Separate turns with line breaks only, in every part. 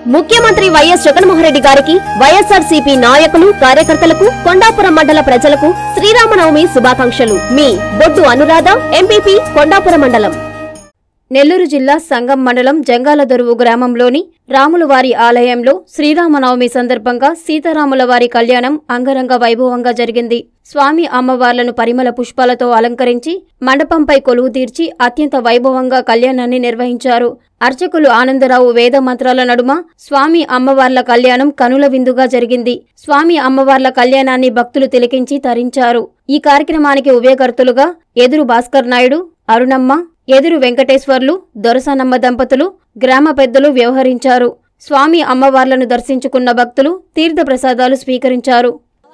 ముఖ్యమంత్రి వైఎస్ జగన్మోహన్ గారికి వైఎస్ఆర్ నాయకులు కార్యకర్తలకు కొండాపురం మండల ప్రజలకు శ్రీరామనవమి శుభాకాంక్షలు మీ బొడ్డు అనురాధ ఎంపీపీ కొండాపురం మండలం
నెల్లూరు జిల్లా సంగం మండలం జంగాలదొరువు గ్రామంలోని రాములవారి ఆలయంలో శ్రీరామనవమి సందర్భంగా సీతారాముల వారి కళ్యాణం అంగరంగ వైభవంగా జరిగింది స్వామి అమ్మవార్లను పరిమళ పుష్పాలతో అలంకరించి మండపంపై కొలువు తీర్చి అత్యంత వైభవంగా కళ్యాణాన్ని నిర్వహించారు అర్చకులు ఆనందరావు వేద మంత్రాల నడుమ స్వామి అమ్మవార్ల కళ్యాణం కనుల విందుగా జరిగింది స్వామి అమ్మవార్ల కళ్యాణాన్ని భక్తులు తిలకించి తరించారు ఈ కార్యక్రమానికి ఉభయకర్తలుగా ఎదురు భాస్కర్ నాయుడు అరుణమ్మ ఎదురు వెంకటేశ్వర్లు దొరసానమ్మ దంపతులు గ్రామ పెద్దలు వ్యవహరించారు స్వామి అమ్మవార్లను దర్శించుకున్న భక్తులు తీర్థప్రసాదాలు స్వీకరించారు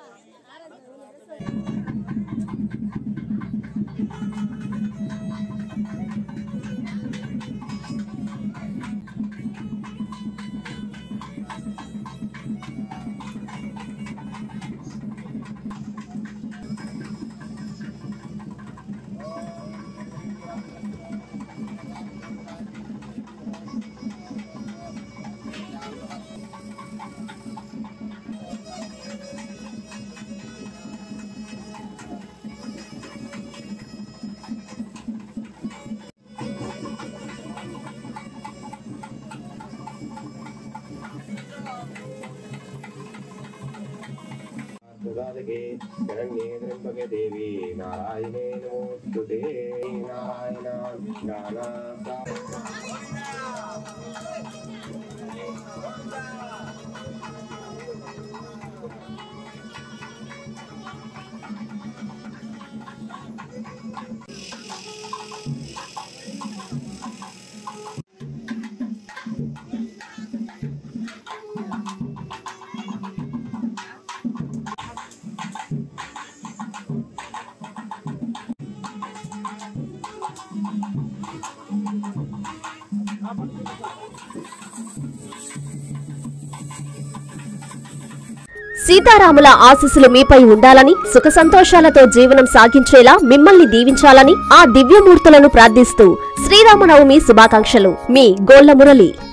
సుధాదికి శరణ్యే త్ర్యంబకే దేవి నారాయణే నమోస్తుతే నారాయణ గానా
సీతారాముల ఆశీస్సులు మీపై ఉండాలని సుఖ సంతోషాలతో జీవనం సాగించేలా మిమ్మల్ని దీవించాలని ఆ దివ్యమూర్తులను ప్రార్థిస్తూ శ్రీరామనవమి శుభాకాంక్షలు మీ గోళ్ల మురళి